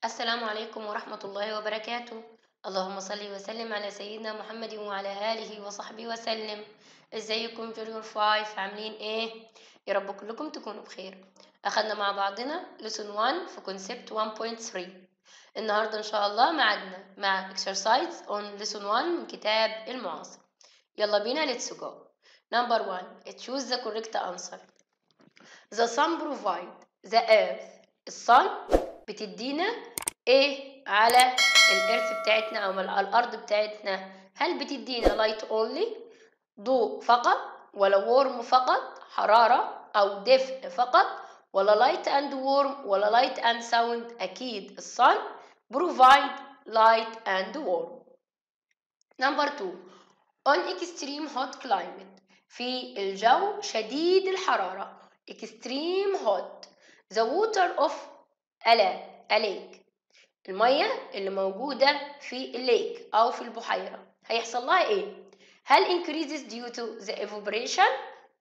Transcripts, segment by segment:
السلام عليكم ورحمة الله وبركاته اللهم صل وسلم على سيدنا محمد وعلى آله وصحبه وسلم ازيكم جونيور فايف عاملين ايه يا رب كلكم تكونوا بخير اخدنا مع بعضنا lesson 1 في concept 1.3 النهاردة ان شاء الله معادنا مع exercise on lesson 1 من كتاب المعاصر يلا بينا let's go number 1 choose the correct answer the sun provide the earth الصن بتدينا ايه على الارث بتاعتنا او على الارض بتاعتنا هل بتدينا light only ضوء فقط ولا warm فقط حرارة او دفء فقط ولا light and warm ولا light and sound اكيد الصن provide light and warm number two on extreme hot climate في الجو شديد الحرارة extreme hot the water of ألا أليك المية اللي موجودة في الليك أو في البحيرة هيحصل لها إيه؟ هل increases due to the evaporation؟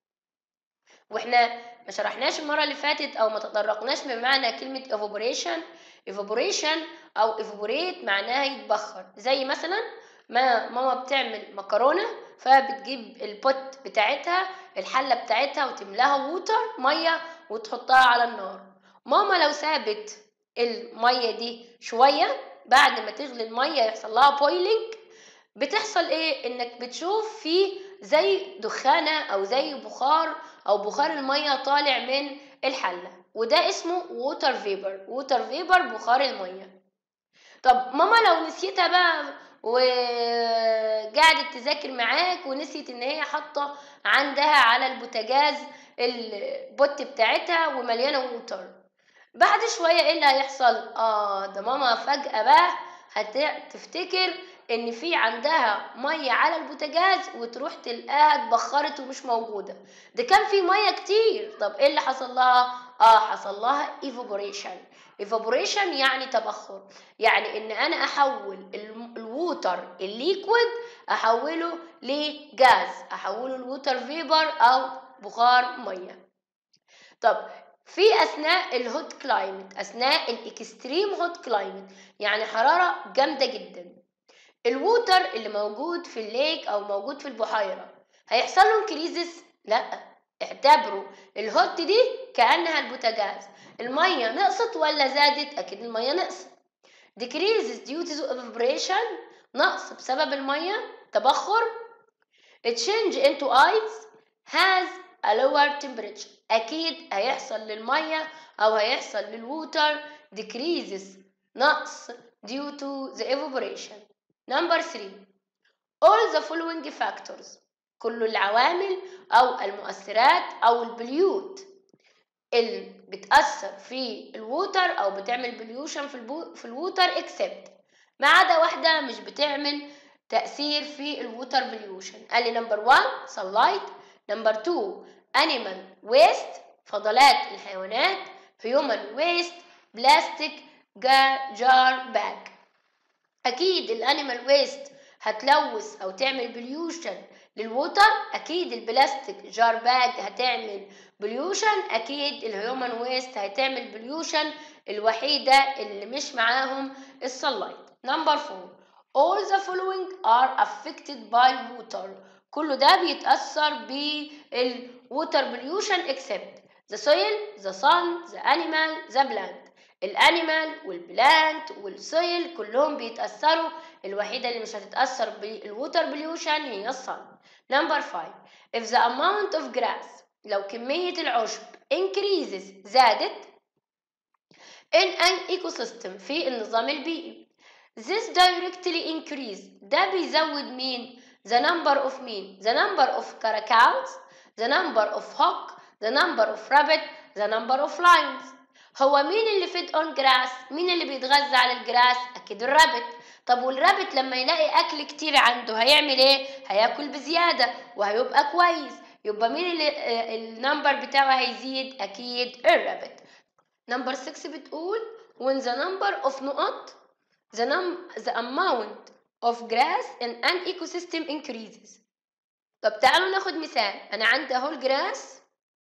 واحنا ما شرحناش المرة اللي فاتت أو ما تطرقناش بمعنى كلمة evaporation evaporation أو evaporate معناها يتبخر زي مثلا ما ماما بتعمل مكرونة فبتجيب البوت بتاعتها الحلة بتاعتها وتملاها ووتر مية وتحطها على النار ماما لو سابت المية دي شوية بعد ما تغلي المية يحصل لها بويلينج بتحصل ايه انك بتشوف في زي دخانة او زي بخار او بخار المية طالع من الحلة وده اسمه ووتر فيبر ووتر فيبر بخار المية طب ماما لو نسيتها بقى وقعدت تذاكر معاك ونسيت ان هي حاطه عندها على البوتاجاز البوت بتاعتها ومليانه ووتر بعد شويه ايه اللي هيحصل اه ده ماما فجاه بقى هتفتكر ان في عندها ميه على البوتاجاز وتروح تلقاها اتبخرت ومش موجوده ده كان في ميه كتير طب ايه اللي حصل لها اه حصل لها ايفابوريشن ايفابوريشن يعني تبخر يعني ان انا احول الووتر الليكويد احوله لجاز احوله الووتر فيبر او بخار ميه طب في اثناء الهوت كلايمت اثناء الاكستريم هوت كلايمت يعني حراره جامده جدا الووتر اللي موجود في الليك او موجود في البحيره هيحصل له انكريزس لا اعتبروا الهوت دي كانها البوتاجاز الميه نقصت ولا زادت اكيد الميه نقصت decreases due to evaporation نقص بسبب الميه تبخر change into ice has a lower temperature اكيد هيحصل للميه او هيحصل للووتر decreases نقص due to the evaporation number 3 all the following factors كل العوامل او المؤثرات او البليوت اللي بتأثر في الووتر او بتعمل بليوشن في البو في الووتر اكسبت ما عدا واحده مش بتعمل تأثير في الووتر بليوشن قال لي نمبر 1 sunlight نمبر 2 animal waste فضلات الحيوانات human waste بلاستيك جار باج اكيد الانيمال ويست هتلوث او تعمل بليوشن للووتر اكيد البلاستيك جار باج هتعمل بليوشن اكيد الهيومن ويست هتعمل بليوشن الوحيده اللي مش معاهم السلايت نمبر 4 all the following are affected by water كله ده بيتاثر بالووتر بليوشن except the soil the sun the animal the plant الانيمال والبلانت والسويل كلهم بيتاثروا الوحيده اللي مش هتتاثر بالووتر بليوشن هي الصن نمبر 5 if the amount of grass لو كميه العشب increases زادت in an ecosystem في النظام البيئي this directly increase ده بيزود مين the number of مين the number of caracows the number of hawk the number of rabbit the number of lions هو مين اللي فيد اون جراس مين اللي بيتغذى على الجراس اكيد الرابت طب والرابت لما يلاقي اكل كتير عنده هيعمل ايه هياكل بزياده وهيبقى كويس يبقى مين اللي النمبر بتاعه هيزيد اكيد الرابت نمبر 6 بتقول when the number of نقط the, num the amount of grass in an ecosystem increases طب تعالوا ناخد مثال انا عندي اهو الجراس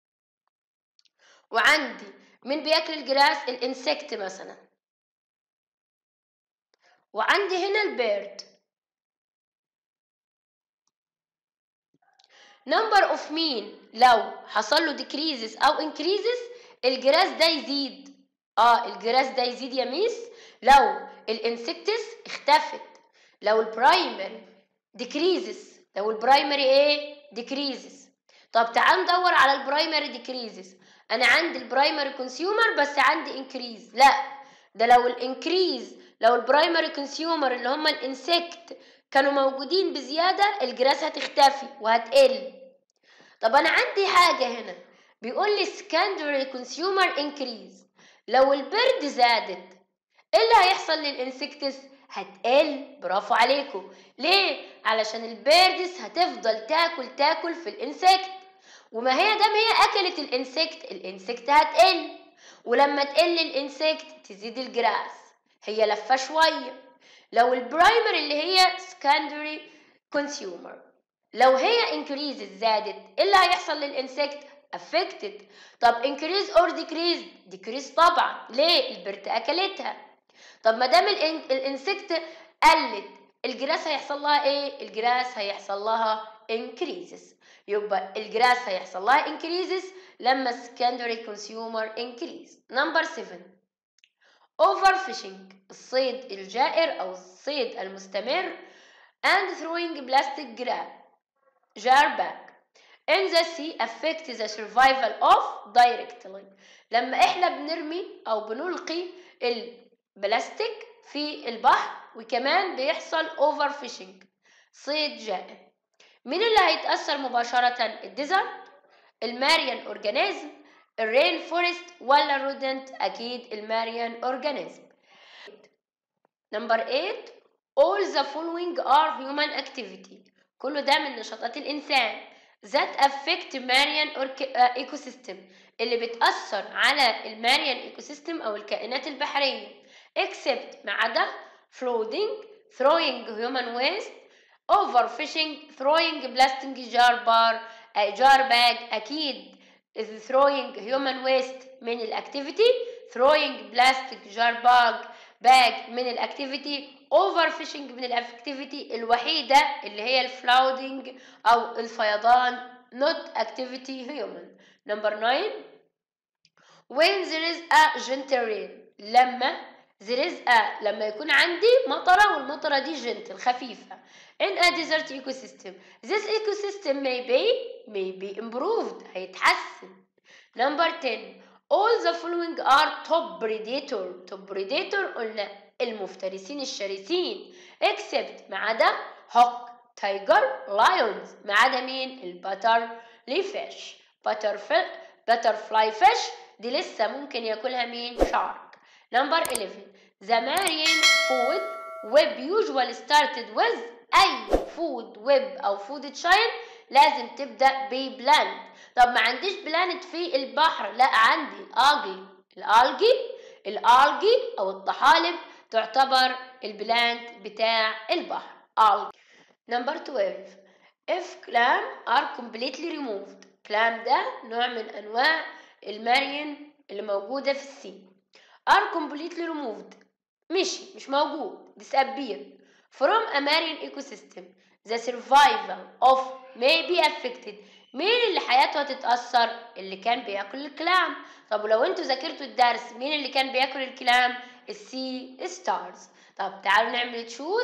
وعندي مين بياكل الجراس الانسكت مثلا وعندي هنا البيرد نمبر اوف مين لو حصل له decreases او increases الجراس ده يزيد اه الجراس ده يزيد يا ميس لو الانسكتس اختفت لو البرايمري decreases لو البرايمري ايه decreases طب تعال ندور على البرايمري decreases انا عندي البرايمري كونسيومر بس عندي انكريز لا ده لو الانكريز لو البرايمري كونسيومر اللي هم الانسكت كانوا موجودين بزياده الجراس هتختفي وهتقل طب انا عندي حاجه هنا بيقول لي secondary consumer increase لو البرد زادت ايه اللي هيحصل للانسكتس هتقل برافو عليكم ليه علشان البيردس هتفضل تاكل تاكل في الانسكت وما هي دام هي اكلت الانسكت الانسكت هتقل ولما تقل الانسكت تزيد الجراس هي لفه شويه لو البرايمر اللي هي secondary consumer لو هي increases زادت ايه اللي هيحصل للانسكت affected طب increase or decrease decrease طبعا ليه البرت اكلتها طب ما دام الانسكت قلت الجراس هيحصل لها ايه الجراس هيحصل لها increases يبقى الجراس هيحصل لها increases لما secondary consumer increase number 7 overfishing الصيد الجائر او الصيد المستمر and throwing plastic grab jar bag in the sea affect the survival of directly لما احنا بنرمي او بنلقي البلاستيك في البحر وكمان بيحصل overfishing صيد جائر مين اللي هيتأثر مباشرة الديزرت الماريان اورجانيزم الرين فورست ولا الرودنت اكيد الماريان اورجانيزم نمبر 8 all the following are human activity كله ده من نشاطات الانسان that affect marine ecosystem اللي بتأثر على الماريان ايكوسيستم او الكائنات البحرية except ما عدا floating throwing human waste overfishing throwing plastic jar bar jar bag اكيد throwing human waste من الاكتيفيتي throwing plastic jar bag bag من الاكتيفيتي overfishing من الاكتيفيتي الوحيدة اللي هي الفلاودنج او الفيضان not activity human number 9 when there is a gentle rain لما there is a لما يكون عندي مطرة والمطرة دي gentle خفيفة in a desert ecosystem this ecosystem may be may be improved هيتحسن number 10 all the following are top predator top predator قلنا المفترسين الشرسين except ما عدا هوك تايجر لايونز ما عدا مين البتر فيش بتر بتر فلاي فيش دي لسه ممكن ياكلها مين شارك نمبر 11 the marine food web usually started with اي فود ويب او فود تشاين لازم تبدا ببلانت طب ما عنديش بلانت في البحر لا عندي الاجي الالجي الالجي او الطحالب تعتبر البلانت بتاع البحر algae number 12 if clam are completely removed clam ده نوع من انواع المارين اللي موجودة في السي are completely removed مشي مش موجود disappear from a marine ecosystem the survival of may be affected مين اللي حياته هتتأثر اللي كان بياكل الكلام طب ولو انتوا ذاكرتوا الدرس مين اللي كان بياكل الكلام السي ستارز طب تعالوا نعمل تشوز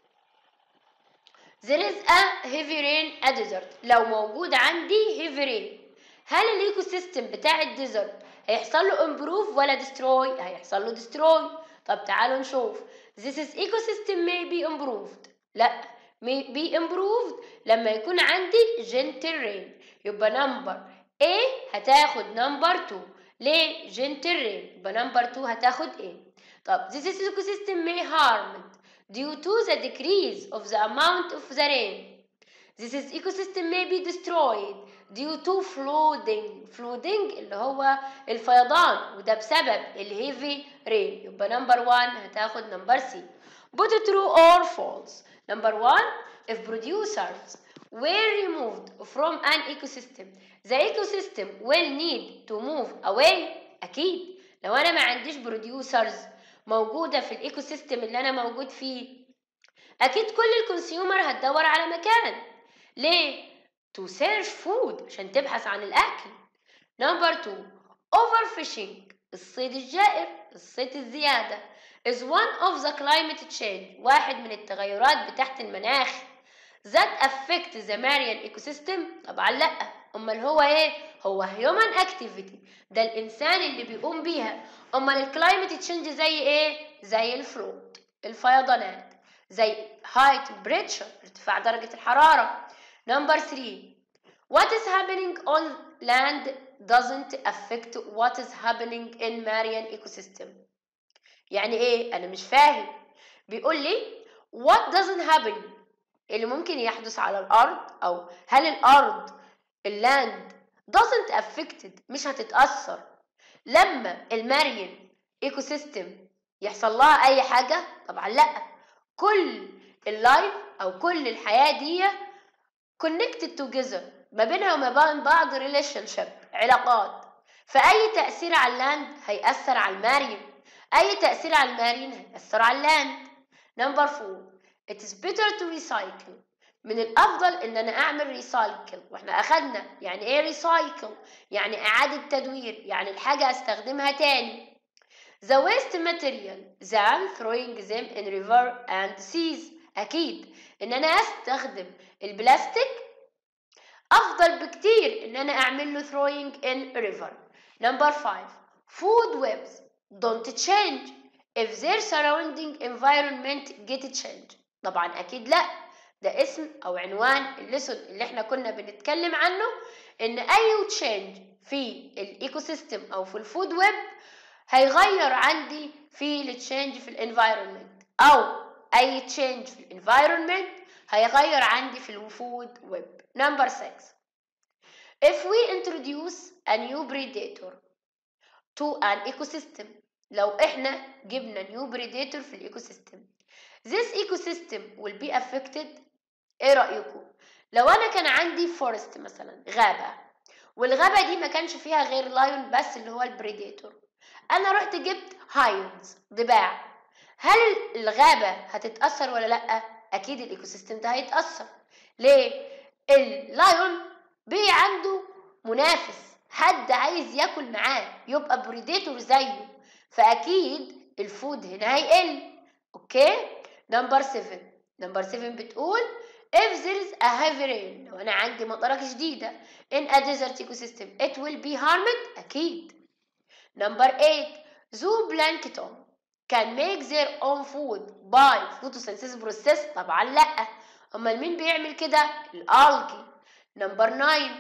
there is a heavy rain a desert لو موجود عندي heavy rain هل الايكو سيستم بتاع الديزرت هيحصل له امبروف ولا ديستروي هيحصل له ديستروي طب تعالوا نشوف this is ecosystem may be improved لا may be improved لما يكون عندي gentle rain يبقى نمبر A هتاخد نمبر 2 ليه gentle rain يبقى نمبر 2 هتاخد A طب this is ecosystem may harmed due to the decrease of the amount of the rain this is ecosystem may be destroyed due to flooding flooding اللي هو الفيضان وده بسبب الهيفي رين يبقى نمبر 1 هتاخد نمبر سي put true or false number 1 if producers were removed from an ecosystem the ecosystem will need to move away اكيد لو انا ما عنديش producers موجودة في الايكو سيستم اللي انا موجود فيه اكيد كل الكونسيومر هتدور على مكان ليه to search food عشان تبحث عن الاكل نمبر 2 overfishing الصيد الجائر الصيد الزيادة is one of the climate change واحد من التغيرات بتاعت المناخ that affect the marine ecosystem طبعا لا امال هو ايه هو human activity ده الانسان اللي بيقوم بيها امال الكلايمت تشينج زي ايه زي الفلوت الفيضانات زي high temperature ارتفاع درجة الحرارة نمبر 3 what is happening on land doesn't affect what is happening in marine ecosystem يعني ايه انا مش فاهم بيقول لي what doesn't happen اللي ممكن يحدث على الارض او هل الارض اللاند doesn't affected مش هتتاثر لما المارين ايكو سيستم يحصل لها اي حاجه طبعا لا كل اللايف او كل الحياه دي connected together ما بينها وما بين بعض relationship علاقات فأي تأثير على اللاند هيأثر على المارين أي تأثير على المارين هيأثر على اللاند نمبر 4 it is better to recycle من الأفضل إن أنا أعمل ريسايكل وإحنا أخدنا يعني إيه ريسايكل يعني إعادة تدوير يعني الحاجة أستخدمها تاني the waste material than throwing them in river and seas أكيد إن أنا أستخدم البلاستيك أفضل بكتير إن أنا أعمل له throwing in river number 5 food webs don't change if their surrounding environment get change طبعا أكيد لأ ده اسم أو عنوان الليسون اللي احنا كنا بنتكلم عنه إن أي تشينج في الإيكو سيستم أو في الفود ويب هيغير عندي في التشينج في الانفايرمنت أو أي تشينج في الانفايرمنت هيغير عندي في الفود ويب نمبر 6 if we introduce a new predator to an ecosystem لو احنا جبنا new predator في الايكو سيستم this ecosystem will be affected ايه رأيكم لو انا كان عندي forest مثلا غابة والغابة دي ما كانش فيها غير لايون بس اللي هو البريديتور انا رحت جبت هايونز ضباع هل الغابة هتتأثر ولا لأ اكيد الايكو سيستم ده هيتأثر ليه اللايون بي عنده منافس حد عايز ياكل معاه يبقى بريديتور زيه فاكيد الفود هنا هيقل اوكي نمبر 7 نمبر 7 بتقول if there is a heavy rain لو انا عندي مطره شديده in a desert ecosystem it will be harmed اكيد نمبر 8 zooplankton can make their own food by photosynthesis process طبعا لا امال مين بيعمل كده الالجي نمبر 9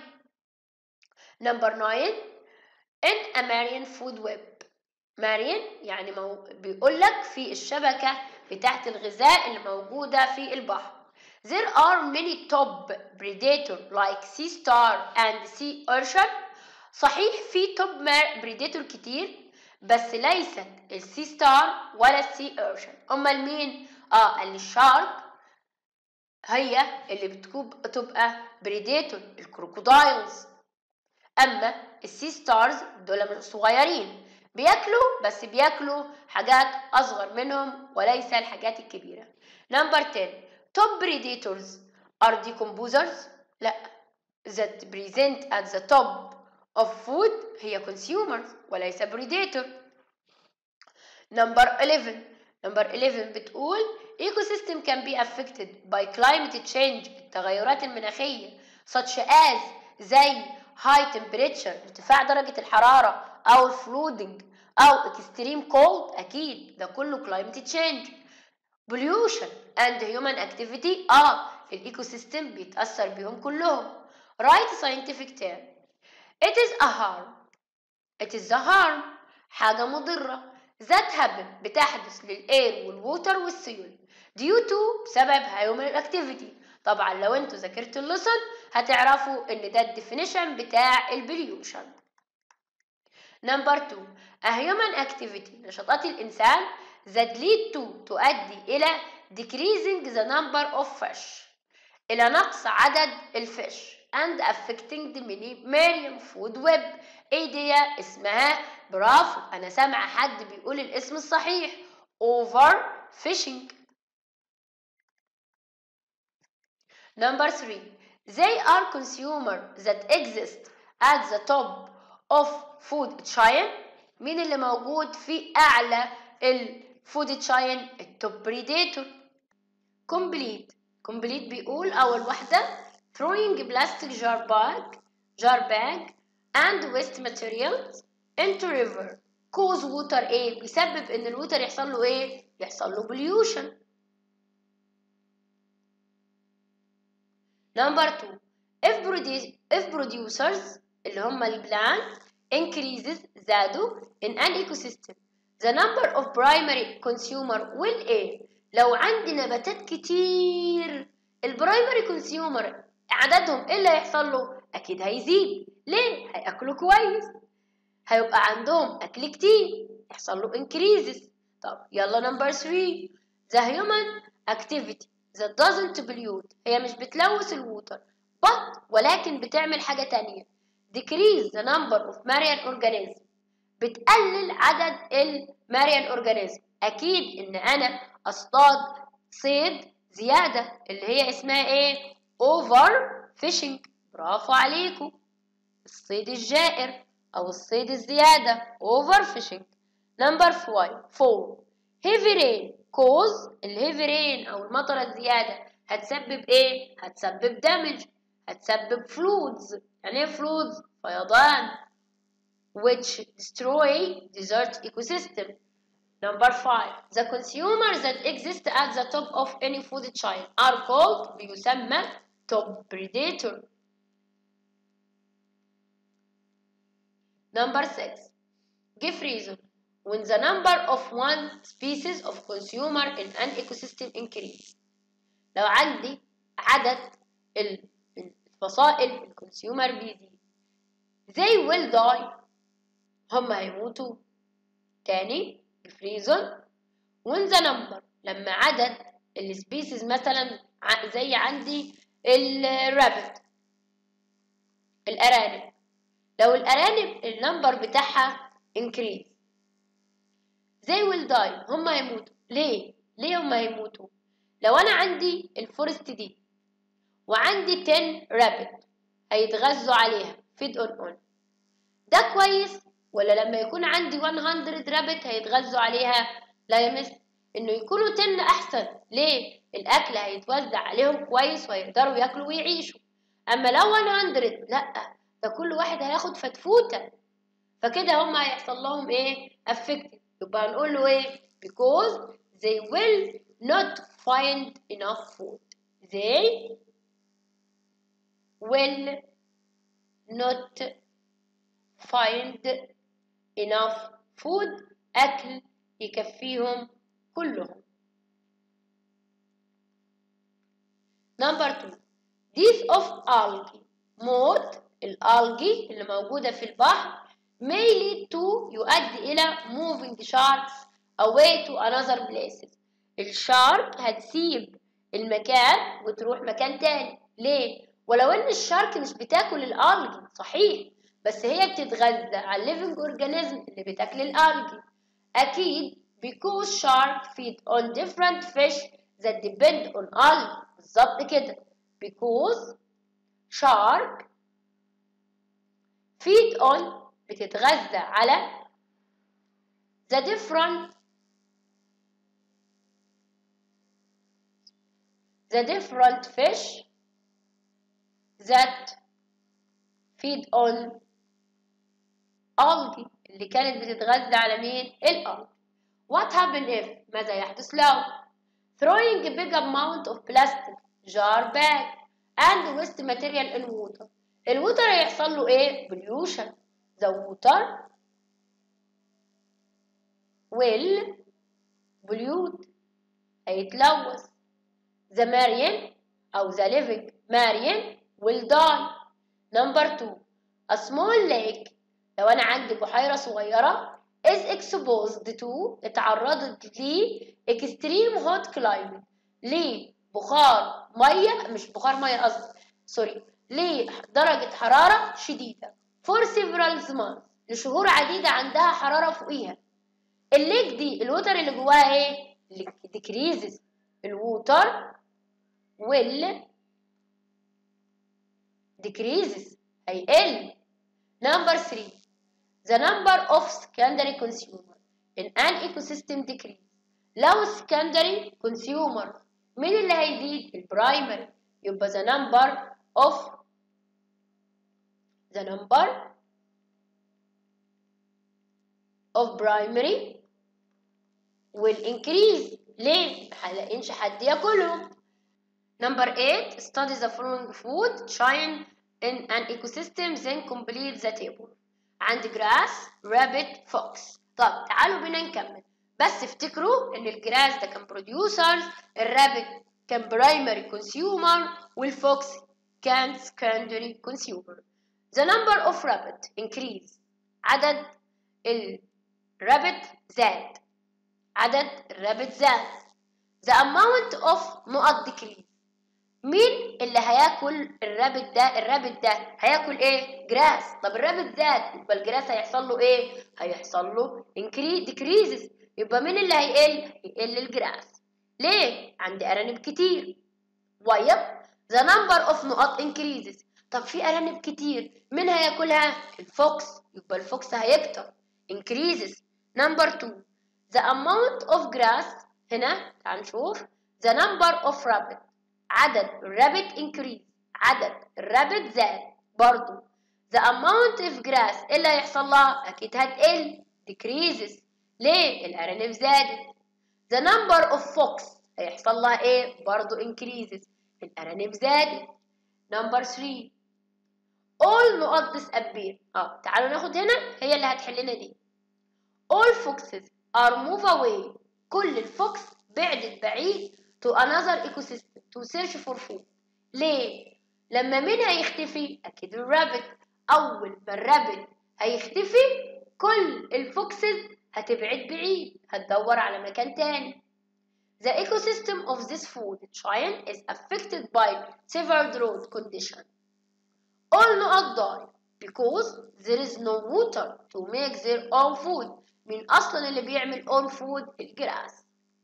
نمبر 9 in a marine food web marine يعني مو... بيقول لك في الشبكة بتاعت الغذاء اللي موجودة في البحر There are many top predator like sea star and sea urchin صحيح في توب بريديتور كتير بس ليست السي ستار ولا السي urchin امال مين اه اللي الشارك هي اللي بتكون تبقى بريديتور الكروكودايلز اما السي ستارز دول صغيرين بياكلوا بس بياكلوا حاجات اصغر منهم وليس الحاجات الكبيره نمبر 10 top predators are decomposers لا that present at the top of food هي consumers وليس predator number 11 number 11 بتقول ecosystem can be affected by climate change التغيرات المناخية such as زي high temperature ارتفاع درجة الحرارة أو flooding أو extreme cold أكيد ده كله climate change pollution and human activity اه الايكو سيستم بيتأثر بيهم كلهم right scientific term it is a harm it is a harm حاجة مضرة that happen بتحدث للاير والووتر والسيول due to بسبب human activity طبعا لو انتوا ذاكرتوا اللسن هتعرفوا ان ده الديفينيشن بتاع البليوشن نمبر 2 a human activity نشاطات الانسان that lead to تؤدي إلى decreasing the number of fish إلى نقص عدد الفيش and affecting the million food web إيه دي اسمها برافو أنا سامعة حد بيقول الاسم الصحيح overfishing number three they are consumers that exist at the top of food chain مين اللي موجود في أعلى الفود تشاين التوب بريديتور complete complete بيقول أول واحدة throwing plastic jar bag jar bag and waste materials into river cause water ايه بيسبب ان الووتر يحصل له ايه يحصل له pollution number two if, produ if producers اللي هم البلانت increases زادوا in an ecosystem the number of primary consumer will ايه لو عندي نباتات كتير البرايمري كونسيومر عددهم ايه اللي هيحصل له اكيد هيزيد ليه هياكلوا كويس هيبقى عندهم اكل كتير يحصل له increases طب يلا نمبر 3 the human activity that doesn't pollute هي مش بتلوث الووتر but ولكن بتعمل حاجة تانية decrease the number of marine organisms بتقلل عدد الماريان اورجانيزم اكيد ان انا اصطاد صيد زياده اللي هي اسمها ايه اوفر فيشنج برافو عليكم الصيد الجائر او الصيد الزياده اوفر فيشنج نمبر 4 هيفي رين كوز الهيفي رين او المطره الزياده هتسبب ايه هتسبب دامج هتسبب فلودز يعني ايه فلودز فيضان which destroy desert ecosystem. Number five, the consumers that exist at the top of any food chain are called بيسمى top predator. Number six, give reason when the number of one species of consumer in an ecosystem increase. لو عندي عدد الفصائل الكونسيومر بيزيد they will die هم هيموتوا تاني الفريزون when the number لما عدد السبيسيز مثلا زي عندي الرابت الأرانب لو الأرانب النمبر بتاعها increase they will die هم هيموتوا ليه؟ ليه هم هيموتوا؟ لو أنا عندي الفورست دي وعندي 10 رابت هيتغذوا عليها feed on on ده كويس ولا لما يكون عندي 100 رابت هيتغذوا عليها لا يمس انه يكونوا 10 احسن ليه الاكل هيتوزع عليهم كويس ويقدروا ياكلوا ويعيشوا اما لو 100 لا ده كل واحد هياخد فتفوته فكده هم هيحصل لهم ايه affected يبقى هنقول له ايه because they will not find enough food they will not find enough food أكل يكفيهم كلهم number two death of algae موت الالجي اللي موجودة في البحر may lead to يؤدي إلى moving sharks away to another places الشارك هتسيب المكان وتروح مكان تاني ليه؟ ولو ان الشارك مش بتاكل الالجي صحيح بس هي بتتغذى على الليفنج اورجانيزم اللي بتاكل الالجي اكيد because shark feed on different fish that depend on algae بالظبط كده because shark feed on بتتغذى على the different the different fish that feed on algae اللي كانت بتتغذى على مين؟ الألجي. What happen if ماذا يحدث لو throwing a big amount of plastic jar bag and waste material in water الووتر هيحصل له ايه؟ pollution the water will pollute هيتلوث the marine أو the living marine will die number two a small lake لو أنا عندي بحيرة صغيرة is exposed to اتعرضت ل extreme hot climate ليه بخار مية مش بخار مية قصدي سوري ليه درجة حرارة شديدة for several months لشهور عديدة عندها حرارة فوقيها الليك دي الوتر اللي جواها ايه decreases الووتر will decreases هيقل number 3 the number of secondary consumer in an ecosystem decrease لو secondary consumer مين اللي هيزيد البرايمري يبقى the number of the number of primary will increase ليه؟ محلقينش حد ياكلهم Number 8 study the following food shine in an ecosystem then complete the table عند grass, rabbit, fox طب تعالوا بينا نكمل بس افتكروا ان الجراس ده كان producers الرابت كان primary consumer والفوكس كان secondary consumer the number of rabbit increase عدد الرابت زاد عدد الرابت زاد the amount of نقط decrease مين اللي هياكل الرابت ده الرابت ده هياكل ايه جراس طب الرابت زاد يبقى الجراس هيحصل له ايه هيحصل له decreases يبقى مين اللي هيقل هيقل الجراس ليه عندي ارانب كتير ويب the number of نقط increases طب في ارانب كتير مين هياكلها الفوكس يبقى الفوكس هيكتر increases number 2 the amount of grass هنا تعال نشوف the number of rabbit عدد الرابت increase عدد الرابت زاد برضو the amount of grass اللي هيحصل لها اكيد هتقل decreases ليه الارانب زادت the number of fox هيحصل لها ايه برضو increases الارانب زادت number 3 all نقط disappear اه تعالوا ناخد هنا هي اللي هتحل لنا دي all foxes are move away كل الفوكس بعدت بعيد to another ecosystem to search for food ليه لما مين هيختفي اكيد الرابت اول ما الرابت هيختفي كل الفوكسز هتبعد بعيد هتدور على مكان تاني The ecosystem of this food chain is affected by severe drought condition. All نقط die because there is no water to make their own food. مين أصلا اللي بيعمل own food الجراس.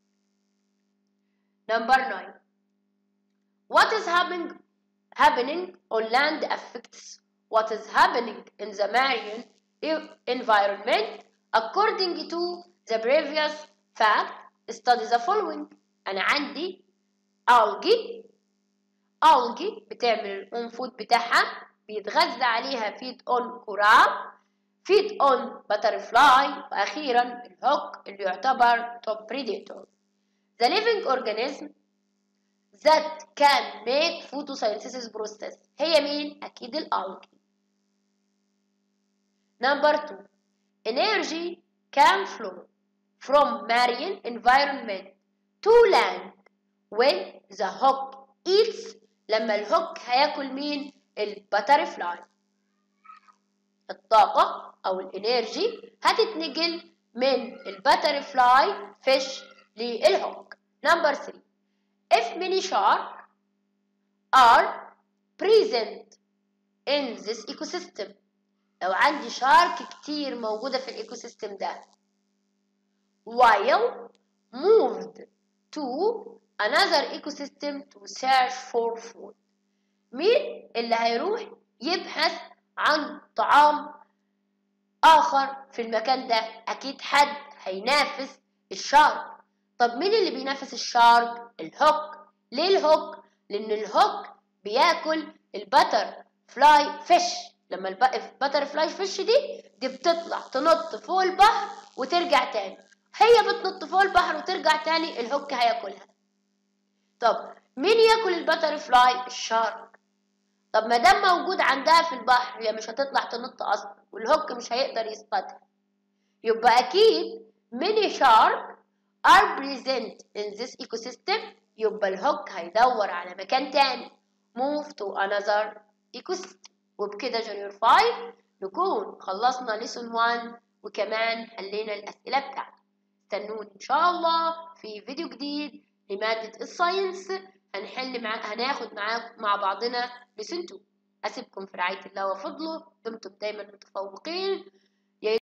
Number 9. What is happening, happening on land affects what is happening in the marine environment according to the previous fact study the following أنا عندي algae algae بتعمل الأون فود بتاعها بيتغذى عليها feed on coral feed on butterfly وأخيرا الهوك اللي يعتبر top predator the living organism that can make photosynthesis process هي مين؟ أكيد الألجي number two energy can flow from marine environment to land when the hook eats لما الهوك هياكل مين الباترفلاي الطاقة أو الإنرجي هتتنقل من الباترفلاي فيش للهوك number 3 if many shark are present in this ecosystem لو عندي شارك كتير موجودة في الايكو سيستم ده while moved to another ecosystem to search for food مين اللي هيروح يبحث عن طعام آخر في المكان ده أكيد حد هينافس الشارك طب مين اللي بينافس الشارك الهوك ليه الهوك لأن الهوك بياكل البتر فلاي فيش لما البتر فلاي فيش دي دي بتطلع تنط فوق البحر وترجع تاني هي بتنط فوق البحر وترجع تاني الهوك هياكلها طب مين ياكل البتر فلاي الشارك طب ما دام موجود عندها في البحر هي مش هتطلع تنط اصلا والهوك مش هيقدر يصطادها يبقى اكيد ميني شارك are present in this ecosystem يبقى الهوك هيدور على مكان تاني move to another ecosystem وبكده جونيور 5 نكون خلصنا ليسون 1 وكمان حلينا الأسئلة بتاعته استنوني إن شاء الله في فيديو جديد لمادة الساينس هنحل مع هناخد معاكم مع بعضنا ليسون 2 أسيبكم في رعاية الله وفضله دمتم دايما متفوقين